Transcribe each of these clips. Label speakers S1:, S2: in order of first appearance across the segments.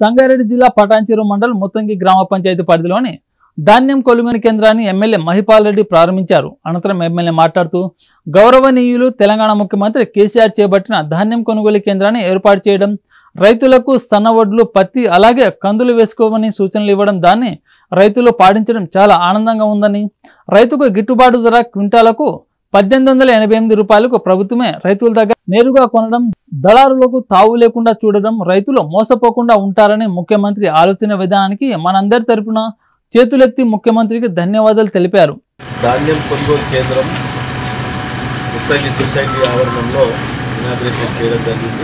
S1: సంగారెడ్డి జిల్లా పటాన్చెరు మండలం ముత్తంగి గ్రామ పంచాయతీ పరిధిలోని ధాన్యం కొనుగోలు కేంద్రాన్ని ఎమ్మెల్యే మహిపాల్ రెడ్డి ప్రారంభించారు అనంతరం ఎమ్మెల్యే మాట్లాడుతూ గౌరవనీయులు తెలంగాణ ముఖ్యమంత్రి కేసీఆర్ చేపట్టిన ధాన్యం కొనుగోలు కేంద్రాన్ని ఏర్పాటు చేయడం రైతులకు సన్నవడ్లు పత్తి అలాగే కందులు వేసుకోమని సూచనలు ఇవ్వడం దాన్ని రైతులు పాటించడం చాలా ఆనందంగా ఉందని రైతుకు గిట్టుబాటు ధర క్వింటాలకు పద్దెనిమిది వందల ఎనభై ఎనిమిది రూపాయలకు ప్రభుత్వమే రైతుల దగ్గర నేరుగా కొనడం దళారులకు తావు లేకుండా చూడడం రైతులు మోసపోకుండా ఉంటారని ముఖ్యమంత్రి ఆలోచన విధానానికి మనందరి తరపున చేతులెత్తి ముఖ్యమంత్రికి ధన్యవాదాలు తెలిపారు
S2: ధాన్యం కొనుగోలు కేంద్రం ముత్తగి సొసైటీ ఆవరణంలో ఇనాగ్రేషన్ చేయడం జరిగింది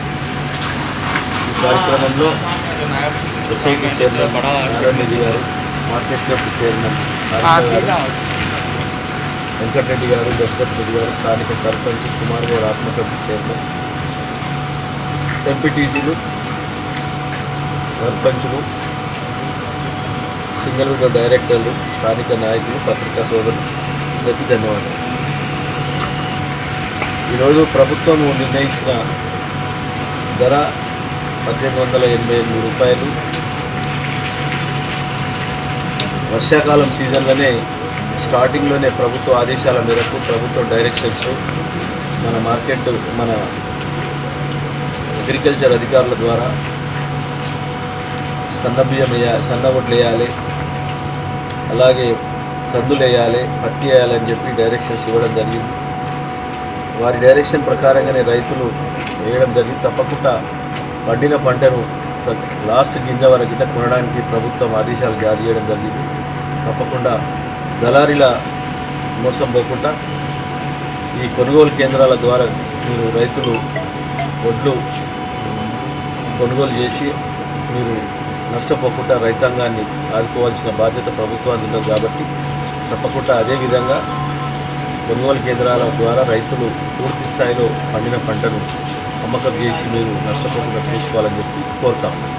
S2: ఈ కార్యక్రమంలో సొసైటీ చైర్మన్ నారాయణ రెడ్డి గారు మార్కెట్ కమిటీ చైర్మన్ నారాయణ గారు వెంకటరెడ్డి గారు దశరథ్ రెడ్డి గారు స్థానిక సర్పంచ్ కుమార్ గౌడ్ ఆత్మ కమిటీ చైర్మన్ ఎంపీటీసీలు సర్పంచులు సింగిల్ విండో డైరెక్టర్లు స్థానిక నాయకులు పత్రికా సోదరులకి ధన్యవాదాలు ఈరోజు ప్రభుత్వం నిర్ణయించిన ధర పద్దెనిమిది వందల ఎనభై ఎనిమిది రూపాయలు వర్షాకాలం సీజన్లోనే స్టార్టింగ్లోనే ప్రభుత్వ ఆదేశాల మేరకు ప్రభుత్వ డైరెక్షన్స్ మన మార్కెట్ మన అగ్రికల్చర్ అధికారుల ద్వారా సన్న బియ్యం వేయాలి సన్న వడ్లు వేయాలి అలాగే కందులు వేయాలి పత్తి వేయాలి అని చెప్పి డైరెక్షన్స్ ఇవ్వడం జరిగింది వారి డైరెక్షన్ ప్రకారంగానే రైతులు వేయడం జరిగింది తప్పకుండా పండిన పంటను లాస్ట్ గింజ వరకు గిట్ట కొనడానికి ప్రభుత్వం ఆదేశాలు జారీ చేయడం జరిగింది తప్పకుండా దళారీల మోసం పోకుండా ఈ కొనుగోలు కేంద్రాల ద్వారా మీరు రైతులు వడ్లు కొనుగోలు చేసి మీరు నష్టపోకుండా రైతాంగాన్ని ఆదుకోవాల్సిన బాధ్యత ప్రభుత్వానికి ఉన్నది కాబట్టి తప్పకుండా అదేవిధంగా కొనుగోలు కేంద్రాల ద్వారా రైతులు పూర్తి స్థాయిలో పండిన పంటను అమ్మకం చేసి మీరు నష్టపోకుండా చూసుకోవాలని చెప్పి కోరుతాం